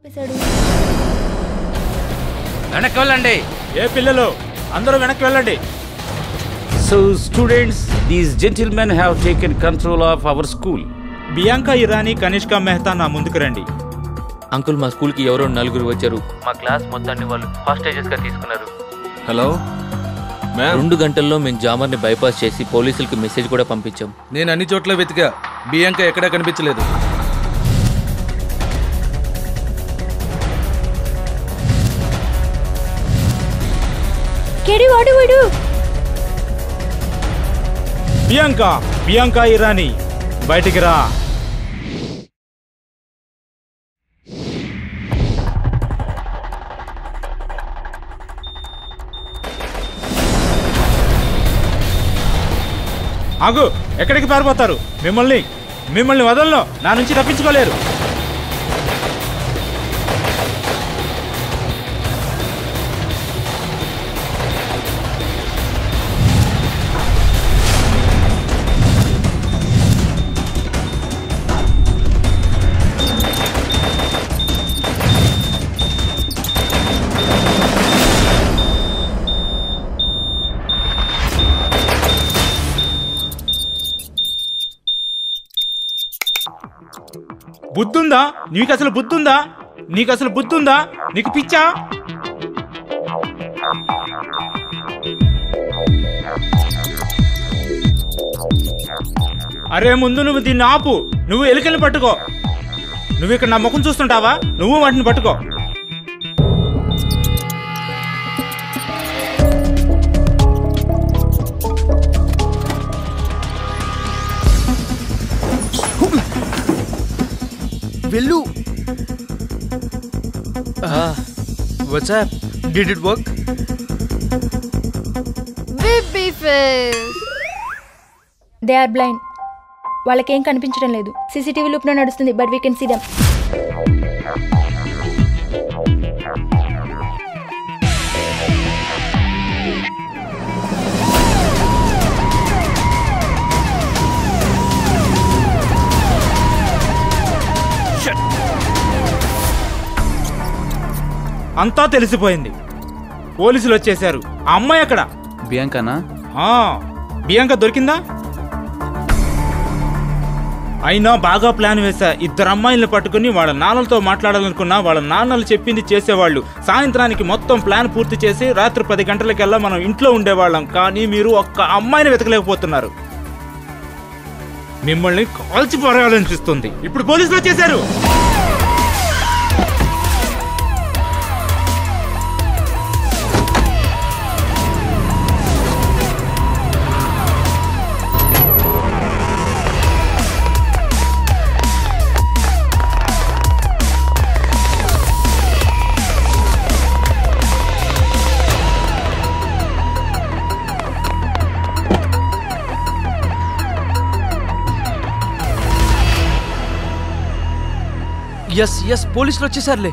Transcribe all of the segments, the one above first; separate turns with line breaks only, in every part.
వెనక్కి వెళ్ళండి
ఏ పిల్లలు అందరూ వెనక్కి వెళ్ళండి
so students these gentlemen have taken control of our school
Bianca Irani Kanishka Mehta నా ముందుకు రండి
అంకుల్ మా స్కూల్కి ఎవరో నలుగురు వచ్చారు మా క్లాస్ మొత్తాన్ని వాళ్ళు హాస్టేజెస్గా తీసుకున్నారు
హలో మ్యామ్
రెండు గంటల్లో మేము జామర్ని బైపాస్ చేసి పోలీసులకు మెసేజ్ కూడా పంపించాం
నేను అన్ని చోట్ల వెతికా బియ్యంక ఎక్కడా కనిపించలేదు
కేడి వాడు వాడు
బియాంకా బియాంకా ఇరానీ బయటికి రా ఆగు ఎక్కడికి పారిపోతారు మిమ్మల్ని మిమ్మల్ని వదల్లో నా నుంచి తప్పించుకోలేరు బుద్ధుందా నీకు అసలు బుద్ధుందా నీకు అసలు బుద్ధుందా నీకు పిచ్చా అరే ముందు నువ్వు దీన్ని ఆపు నువ్వు ఎలుకల్ని పట్టుకో నువ్వు ఇక్కడ నా ముఖం చూస్తుంటావా నువ్వు వాటిని పట్టుకో
వెళ్ళు what's up did it work
baby face they are blind వాళ్ళకేం కనిపించడం లేదు సీసీటీవీ లూప్లో నడుస్తుంది but we can see them
అంతా తెలిసిపోయింది పోలీసులు వచ్చేశారు ఆ అమ్మాయి అక్కడ
బియాంకానా
ఆ, బియాంక దొరికిందా అయినా బాగా ప్లాన్ వేశా ఇద్దరు అమ్మాయిల్ని పట్టుకుని వాళ్ళ నాన్నలతో మాట్లాడాలనుకున్నా వాళ్ళ నాన్నలు చెప్పింది చేసేవాళ్ళు సాయంత్రానికి మొత్తం ప్లాన్ పూర్తి చేసి రాత్రి పది గంటలకల్లా మనం ఇంట్లో ఉండేవాళ్ళం కానీ మీరు ఒక్క అమ్మాయిని వెతకలేకపోతున్నారు మిమ్మల్ని కాల్చి పరాలనిపిస్తుంది ఇప్పుడు పోలీసులు వచ్చేసారు
ఎస్ ఎస్ పోలీసులు వచ్చేసారులే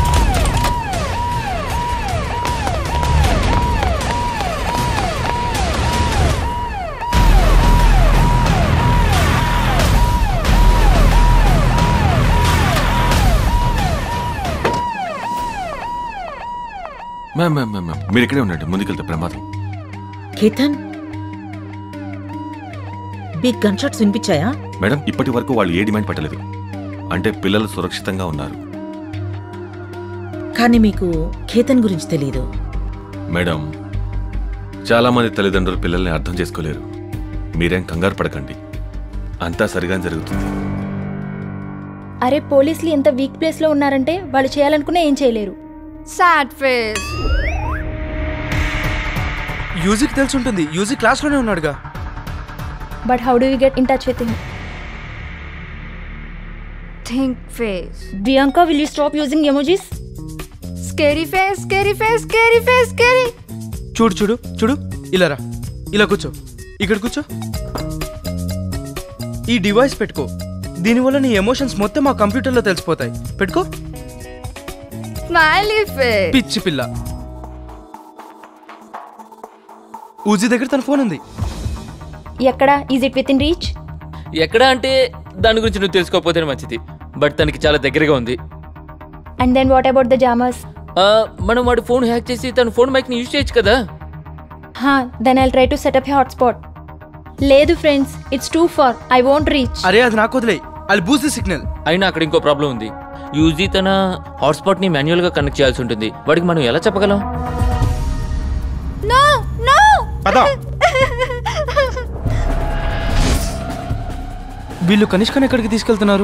మ్యామ్ మ్యామ్ మ్యామ్ మ్యామ్ మీరు ఇక్కడే ఉండండి ముందుకెళ్తే ప్రమాదం
కేతన్ బిగ్ గన్ షాట్స్ వినిపించాయా
మేడం ఇప్పటి వరకు వాళ్ళు ఏ డిమాండ్ పెట్టలేదు అంటే పిల్లలు సురక్షితంగా ఉన్నారు
కానీ మీకు కేతన్ గురించి తెలియదు
మేడం చాలా మంది తల్లిదండ్రులు పిల్లల్ని అర్థం చేసుకోలేరు మీరేం కంగారు పడకండి అంతా సరిగా జరుగుతుంది
అరే పోలీసులు ఎంత వీక్ ప్లేస్లో ఉన్నారంటే వాళ్ళు చేయాలనుకున్నా ఏం చేయలేరు
సాడ్ ఫేస్
యూజిక్ తెలుసుంటుంది యూజిక్ క్లాస్లోనే ఉన్నాడుగా
but how do you get in touch with him
think face
Bianca will you stop using emojis
scary face scary face scary face scary
చూడు చూడు చూడు ఇలా రా ఇలా కూర్చో ఇక్కడ కూర్చో ఈ డివైస్ పెట్టుకో దీనివల్ల నీ ఎమోషన్స్ మొత్తం మా కంప్యూటర్లో తెలిసిపోతాయి పెట్టుకో
స్మైలీ ఫేస్
పిచ్చి పిల్ల ఊజీ దగ్గర తన ఫోన్ ఉంది
ఎక్కడ is it within reach
ఎక్కడ అంటే దాని గురించి నువ్వు తెలుసుకోకపోతేనే మంచిది బట్ తనకి చాలా దగ్గరగా ఉంది
and then what about the jammers
ఆ, మనం వాడి ఫోన్ హ్యాక్ చేసి తన ఫోన్ మైక్ ని యూజ్ చేయొచ్చు కదా
హా then I try to set up a hotspot లేదు friends it's too far I won't reach
అరే అది నాకు వదిలే అది బూస్ ది సిగ్నల్
అయినా అక్కడ ఇంకో ప్రాబ్లం ఉంది యూజీ తన హాట్స్పాట్ ని మాన్యువల్ గా కనెక్ట్ చేయాల్సి ఉంటుంది వాడికి మనం ఎలా చెప్పగలం
నో నో
పద
వీళ్ళు కనిష్కని ఎక్కడికి తీసుకెళ్తున్నారు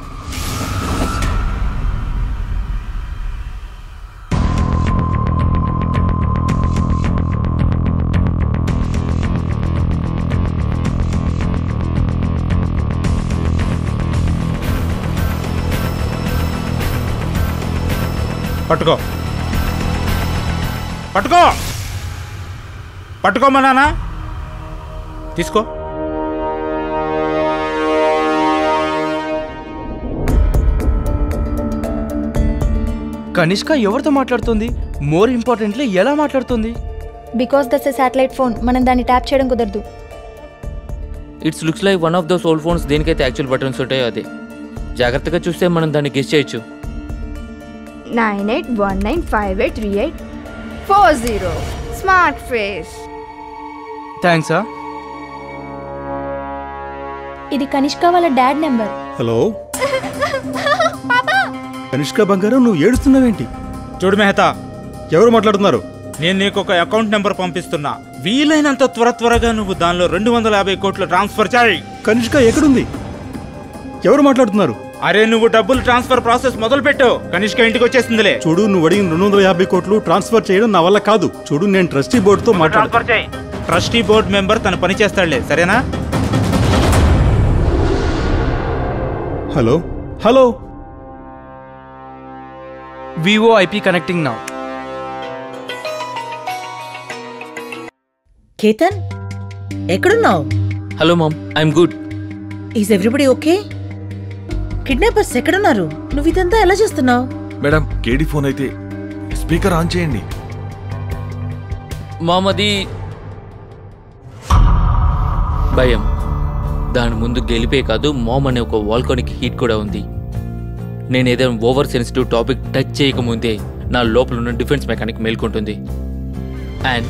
పట్టుకో పట్టుకో పట్టుకోమా నాన్న తీసుకో
కనిష్క ఎవరితో మాట్లాడుతుంది మోర్ ఇంపార్టెంట్లీ ఎలా మాట్లాడుతుంది
because this a satellite phone మనం దాన్ని ట్యాప్ చేయడం కుదరదు
it's looks like one of those old phones దేనికైతే యాక్చువల్ బటన్స్ ఉంటాయో అదే జాగ్రత్తగా చూస్తే మనం దాన్ని గెస్ చేయొచ్చు
nine eight one nine five eight three eight four zero smart face
థ్యాంక్సా
ఇది కనిష్క వాళ్ళ డాడ్ నెంబర్
హలో కనిష్క బంగారం నువ్వు ఏడుస్తున్నావేంటి
చూడు మెహతా
ఎవరు మాట్లాడుతున్నారు
నేను నీకు ఒక అకౌంట్ నెంబర్ పంపిస్తున్నా వీలైనంత త్వర త్వరగా నువ్వు దానిలో రెండు వందల యాభై కోట్లు ట్రాన్స్ఫర్ చేయి
కనిష్క ఎక్కడుంది ఎవరు మాట్లాడుతున్నారు
అరే నువ్వు డబ్బులు ట్రాన్స్ఫర్ ప్రాసెస్ మొదలు పెట్టు కనిష్క ఇంటికి వచ్చేసిందిలే
చూడు నువ్వు అడిగిన రెండు వందల యాభై కోట్లు ట్రాన్స్ఫర్ చేయడం నా వల్ల కాదు చూడు నేను ట్రస్టీ బోర్డుతో మాట్లాడు
ట్రాన్స్ఫర్ చేయి ట్రస్టీ బోర్డ్ మెంబర్ తన పని చేస్తాడులే సరేనా
hello hello
VoIP connecting నా
కేతన్ ఎక్కడున్నావు
hello ma'am I'm good
is everybody okay kidnappers ఎక్కడున్నారు నువ్వు ఇదంతా ఎలా చేస్తున్నావు
మేడం కేడీ ఫోన్ అయితే స్పీకర్ ఆన్ చేయండి
మామ్ అది భయం దాని ముందు గెలిపే కాదు మామ్ అనే ఒక వాల్కోనిక్ హీట్ కూడా ఉంది నేను ఏదైనా ఓవర్ సెన్సిటివ్ టాపిక్ టచ్ చేయకముందే నా లోపల ఉన్న డిఫెన్స్ మెకానిక్ మేల్కొంటుంది అండ్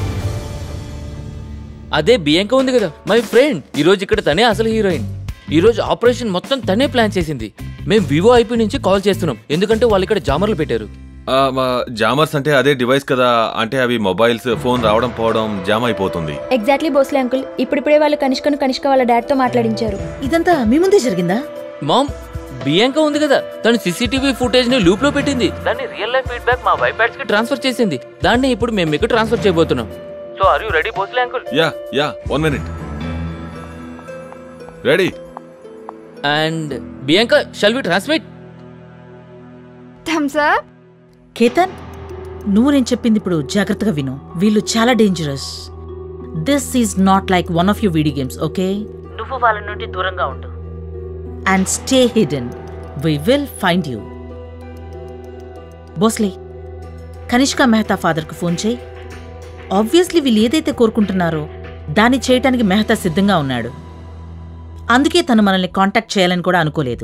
అదే బియాంక ఉంది కదా మై ఫ్రెండ్ ఈరోజు ఇక్కడ తనే అసలు హీరోయిన్ ఈరోజు ఆపరేషన్ మొత్తం తనే ప్లాన్ చేసింది మేము వివో ఐపీ నుంచి కాల్ చేస్తున్నాం ఎందుకంటే వాళ్ళు ఇక్కడ జామర్లు పెట్టారు
ఆ, మా జామర్స్ అంటే అదే డివైస్ కదా అంటే అవి మొబైల్స్ ఫోన్ రావడం పోవడం జామ్ అయిపోతుంది
ఎగ్జాక్ట్లీ భోస్లే అంకుల్ ఇప్పుడిప్పుడే వాళ్ళు కనిష్కను కనిష్క వాళ్ళ డాడ్తో మాట్లాడించారు
ఇదంతా మీ ముందే జరిగిందా
మామ్ బియాంక ఉంది కదా తను సీసీటీవీ ఫుటేజ్ ని లూప్ లో పెట్టింది దాన్ని రియల్ లైఫ్ ఫీడ్బ్యాక్ మా వైపాడ్స్ కి ట్రాన్స్ఫర్ చేసింది దాన్ని ఇప్పుడు మేము మీకు ట్రాన్స్ఫర్ చేయబోతున్నాం so are you ready Bhosle uncle
yeah yeah one minute ready
and Bianca shall we transmit
thumbs up
Ketan నువ్వు నేను చెప్పింది ఇప్పుడు జాగ్రత్తగా విను వీళ్ళు చాలా dangerous this is not like one of you video games okay నువ్వు వాళ్ళ నుండి దూరంగా ఉండు and stay hidden we will find you Bhosle Kanishka Mehta ఫాదర్కు ఫోన్ చేయి ఆబ్వియస్లీ వీళ్ళు ఏదైతే కోరుకుంటున్నారో దాన్ని చేయటానికి మెహతా సిద్ధంగా ఉన్నాడు అందుకే తను మనల్ని కాంటాక్ట్ చేయాలని కూడా అనుకోలేదు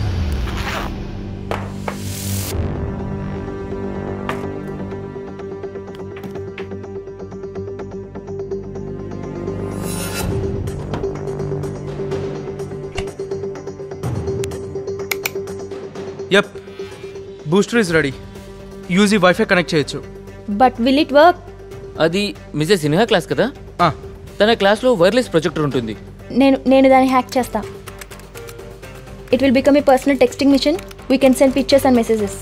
యప్ బూస్టర్ ఇస్ రెడీ యూజీ వైఫై కనెక్ట్ చేయొచ్చు
బట్ విల్ ఇట్ వర్క్
అది మిసెస్ సిన్హా క్లాస్ కదా
ఆ,
తన క్లాస్లో వైర్లెస్ ప్రొజెక్టర్ ఉంటుంది
నేను నేను దాన్ని హ్యాక్ చేస్తా it will become a personal texting machine we can send pictures and messages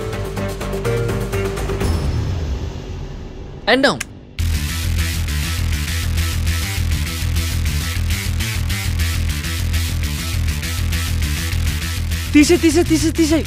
and down
తీసే తీసే తీసే తీసే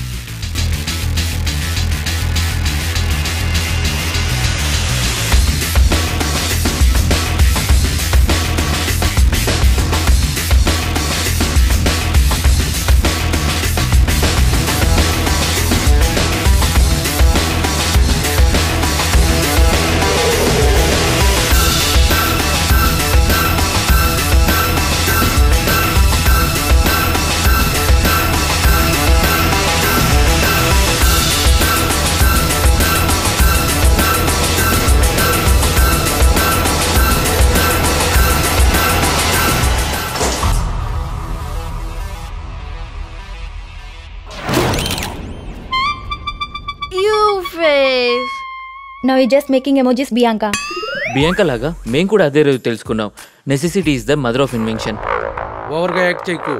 నవ్ ఈ just making emojis Bianca
Bianca లాగా మేము కూడా అదే రోజు తెలుసుకున్నాం necessity is the mother of invention
ఓవర్గా యాక్ట్ చేయకు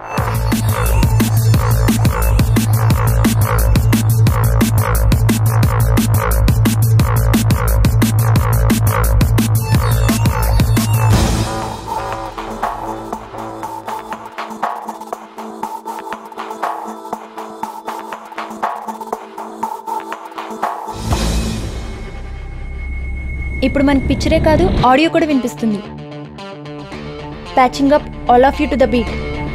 ఇప్పుడు మనకి పిక్చరే కాదు ఆడియో కూడా వినిపిస్తుంది patching up all of you to the beat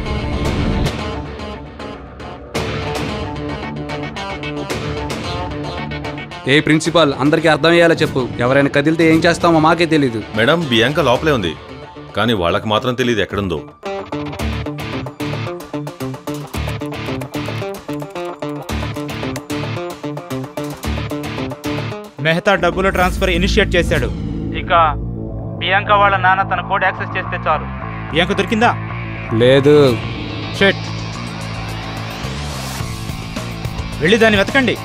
a principal అందరికీ అర్థమయ్యేలా చెప్పు ఎవరైనా కదిలితే ఏం చేస్తామో మాకే తెలీదు
మేడం బియాంక లోపలే ఉంది కానీ వాళ్ళకి మాత్రం తెలియదు ఎక్కడుందో
మెహతా డబ్బుల ట్రాన్స్ఫర్ ఇనిషియేట్ చేశాడు ఇక బియాంక వాళ్ళ నాన్న తన కోడ్ యాక్సెస్ చేస్తే చాలు బియాంక దొరికిందా
లేదు
షెట్ వెళ్ళి దాన్ని వెతకండి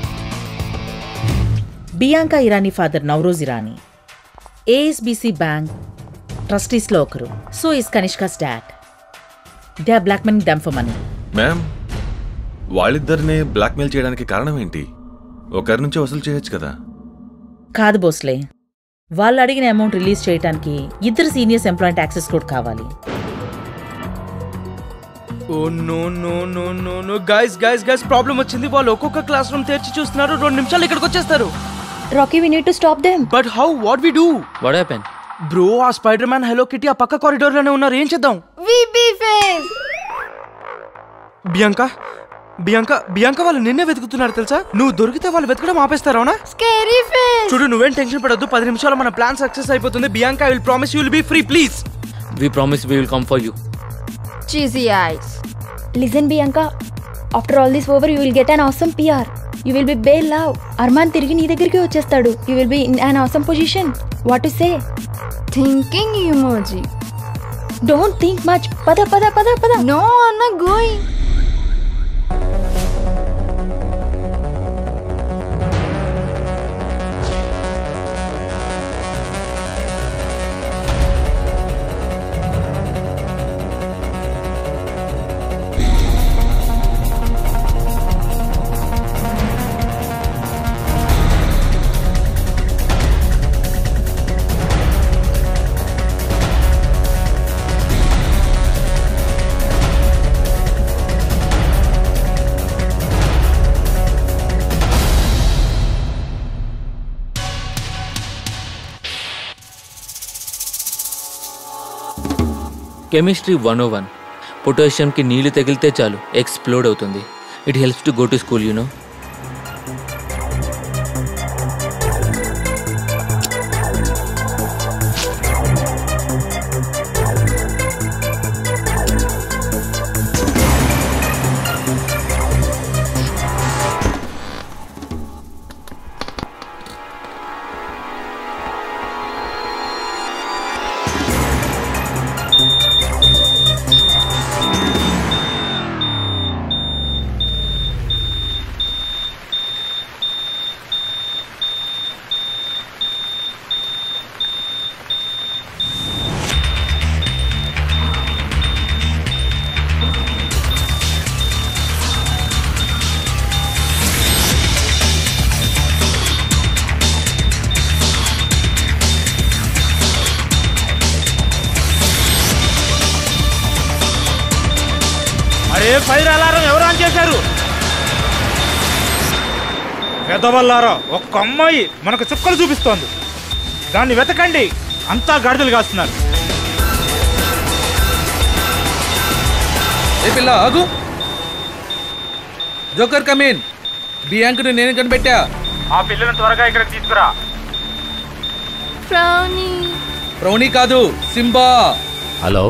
Bianca Irani father Navroz Irani ASBC bank ట్రస్టీస్లో ఒకరు so is Kanishka's dad they are black money them for money
ma'am వాళ్ళిద్దరిని బ్లాక్మెయిల్ చేయడానికి కారణం ఏంటి ఒకరి నుంచి వసూలు చేయొచ్చు కదా
కాదు బోస్లే వాళ్ళు అడిగిన అమౌంట్ రిలీజ్ చేయడానికి ఇద్దరు సీనియర్స్ ఎంప్లాయింట్ యాక్సెస్ కోడ్ కావాలి
oh no no no no no guys guys guys problem వచ్చింది వాళ్ళు ఒక్కొక్క క్లాస్ రూమ్ తెరిచి చూస్తున్నారు రెండు నిమిషాలు ఇక్కడికి వచ్చేస్తారు
Rocky we need to stop them
but how what we do
what happen
bro ah spider man hello kitty ఆ పక్క కారిడోర్ లోనే ఉన్నారు ఏం చేద్దాం
విబి ఫేస్
బియాంకా బియాంకా బియాంకా వాళ్ళు నిన్నే వెతుకుతున్నారు తెలుసా నువ్వు దొరికితే వాళ్ళు వెతకడం ఆపేస్తారు అవునా
స్కేరీ ఫేస్
చూడు నువ్వేం టెన్షన్ పడొద్దు పది నిమిషాలు మన ప్లాన్ సక్సెస్ అయిపోతుంది Bianca I will promise you will be free please
we promise we will come for you
cheesy eyes
listen Bianca after all this over you will get an awesome PR you will be bail love Armaan తిరిగి నీ దగ్గరికి వచ్చేస్తాడు you will be in an awesome position what to say
thinking emoji
don't think much పద పద పద పద
no అన్న going
chemistry one o one పొటాషియంకి నీళ్లు తగిలితే చాలు ఎక్స్ప్లోడ్ అవుతుంది it helps to go to school you know
అరే ఫైర్ అలారం ఎవరు ఆన్ చేశారు పెదవల్లారా ఒక్క అమ్మాయి మనకు చుక్కలు చూపిస్తోంది దాన్ని వెతకండి అంతా గాడిదలు కాస్తున్నారు
ఏ పిల్ల ఆగు జోకర్ కమీన్ బియాంకుని నేను కనిపెట్టా
ఆ పిల్లని త్వరగా ఇక్కడికి తీసుకురా
ఫ్రౌనీ
ప్రౌని కాదు సింబా
హలో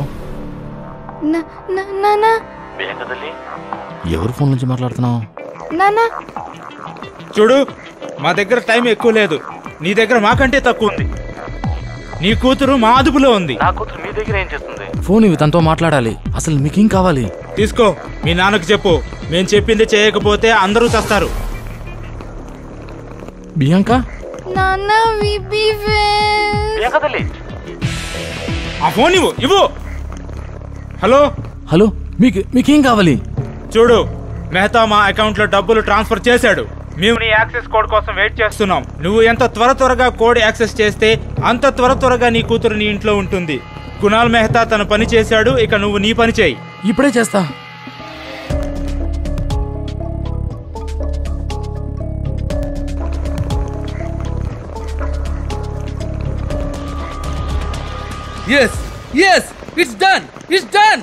నానా
ఎవరు ఫోన్ నుంచి మాట్లాడుతున్నావు
నానా
చూడు మా దగ్గర టైం ఎక్కువ లేదు నీ దగ్గర మాకంటే తక్కువ ఉంది నీ కూతురు మా అదుపులో ఉంది
ఫోన్ ఇవి తనతో మాట్లాడాలి అసలు మీకేం కావాలి
తీసుకో మీ నాన్నకు చెప్పు మేము చెప్పింది చేయకపోతే అందరూ చస్తారు
బియాంకా
నాన్న విపి ఫేస్
ఆ ఫోన్ ఇవ్వు ఇవ్వు హలో
హలో మీకు మీకేం కావాలి
చూడు మెహతా మా అకౌంట్ లో డబ్బులు ట్రాన్స్ఫర్ చేశాడు మేము నీ యాక్సెస్ కోడ్ కోసం వెయిట్ చేస్తున్నాం నువ్వు ఎంత త్వర త్వరగా కోడ్ యాక్సెస్ చేస్తే అంత త్వర త్వరగా నీ కూతురు నీ ఇంట్లో ఉంటుంది కునాల్ మెహతా తన పని చేశాడు ఇక నువ్వు నీ పని చేయి
ఇప్పుడే చేస్తా
yes yes it's done it's done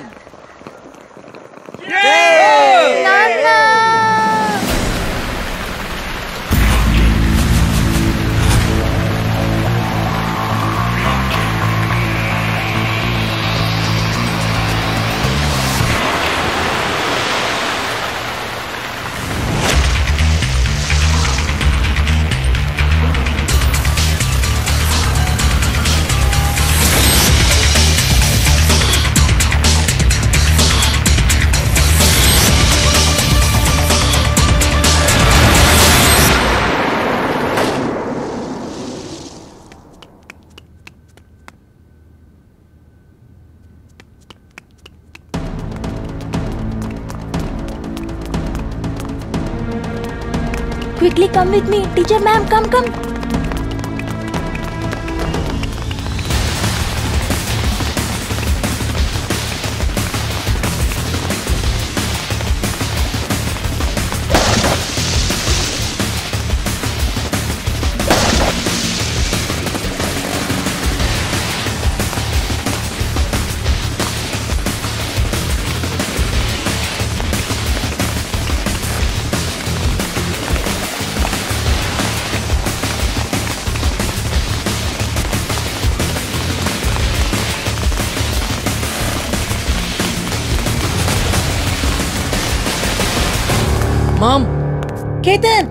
Quickly come with me. Teacher ma'am, come, come.
Ma'am
Ketan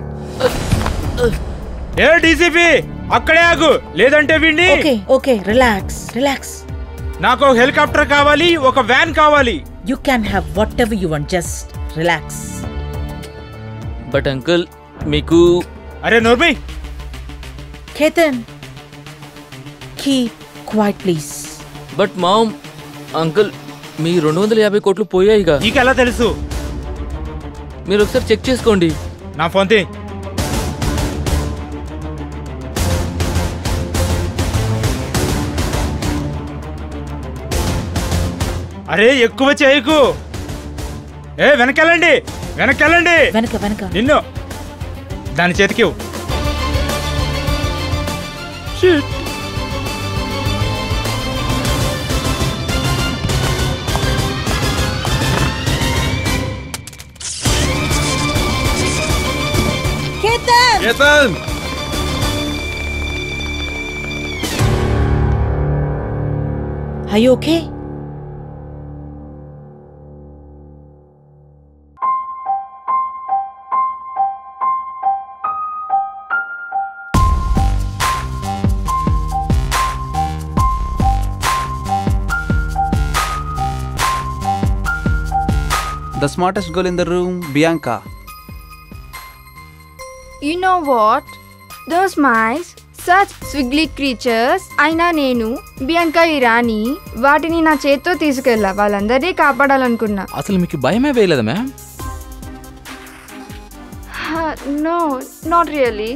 ఏ డీసీపీ అక్కడే ఆగు లేదంటే వీడిని
ఓకే ఓకే రిలాక్స్ రిలాక్స్
నాకు హెలికాప్టర్ కావాలి ఒక వ్యాన్ కావాలి
you can have whatever you want just relax
but uncle మీకు
అరే నోర్మి
Ketan keep quiet please
but ma'am uncle మీ రెండు వందల యాభై కోట్లు పోయాయిగా
నీకెలా తెలుసు
మీరు ఒకసారి చెక్ చేసుకోండి
నా ఫోన్ తీ అరే ఎక్కువ చేయకు ఏ వెనకెళ్ళండి వెనకెళ్ళండి
వెనక వెనక
నిన్ను దాని చేతికి ఇవ్వు.
Ketan
Ketan
Are you okay?
The smartest girl in the room, Bianca.
You know what those mice such squiggly creatures అయినా నేను బియాంకా ఇరానీ వాటిని నా చేత్తో తీసుకెళ్ళా వాళ్ళందరినీ కాపాడాలనుకున్నా
అసలు మీకు భయమే వేయలేదా మ్యామ్
నో నాట్ రియల్లీ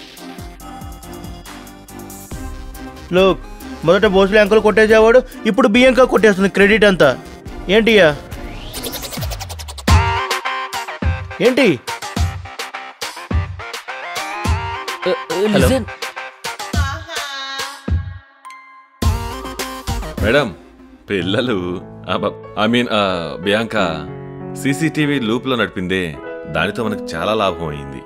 లోక్ మొదట భోస్లే అంకుల్ కొట్టేసేవాడు ఇప్పుడు బియ్యంకా కొట్టేస్తుంది క్రెడిట్ అంతా ఏంటియా ఏంటి
లిజన్
మేడం పిల్లలు I mean Bianca CCTV loop లో నడిపిందే దానితో మనకు చాలా లాభం అయింది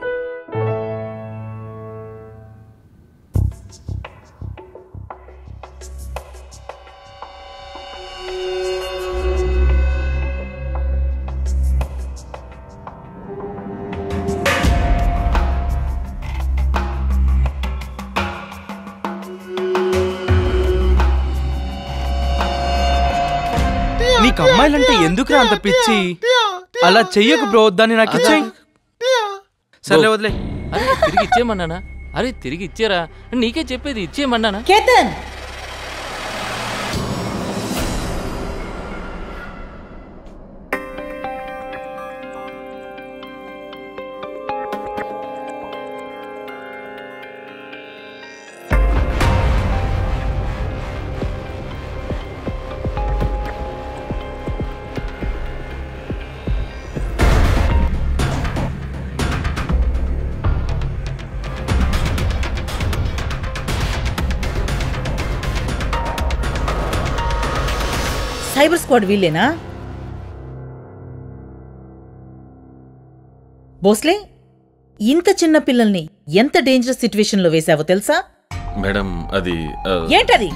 నీకు అమ్మాయిలంటే ఎందుకురా అంత పిచ్చి అలా చెయ్యకు బ్రో దాన్ని నాకు ఇచ్చేయి సర్లే వదిలే
అరే తిరిగి ఇచ్చేయమన్నానా అరే తిరిగి ఇచ్చారా నీకే చెప్పేది ఇచ్చేయమన్నానా
కేతన్ సైబర్ స్క్వాడ్ వీళ్ళేనా భోస్లే ఇంత చిన్న పిల్లల్ని ఎంత డేంజరస్ సిచ్యువేషన్ లో వేశావో తెలుసా
మేడం అది ఆ,
ఏంటది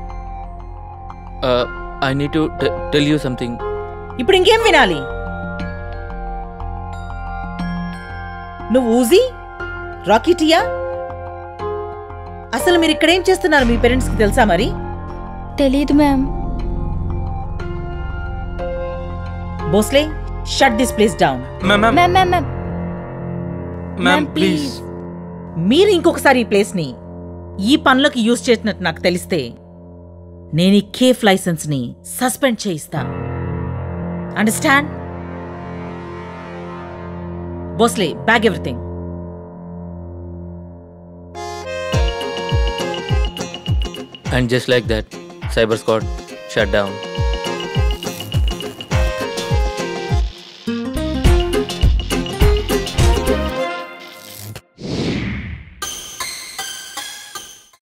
I need to tell you something
ఇప్పుడు ఇంకేం వినాలి నువ్వు ఊజీ రాకెటియా అసలు మీరు ఇక్కడేం చేస్తున్నారు మీ పేరెంట్స్ కి తెలుసా మరి
తెలీదు ma'am
Bhosle shut this place down
ma'am
ma'am ma'am ma'am
ma'am please
మీరు ఇంకొకసారి ఈ ప్లేస్ ని ఈ పనులకు యూజ్ చేసినట్టు నాకు తెలిస్తే నేను ఈ కేఫ్ లైసెన్స్ ని సస్పెండ్ చేయిస్తా understand Bhosle bag everything
and just like that cyber squad shut down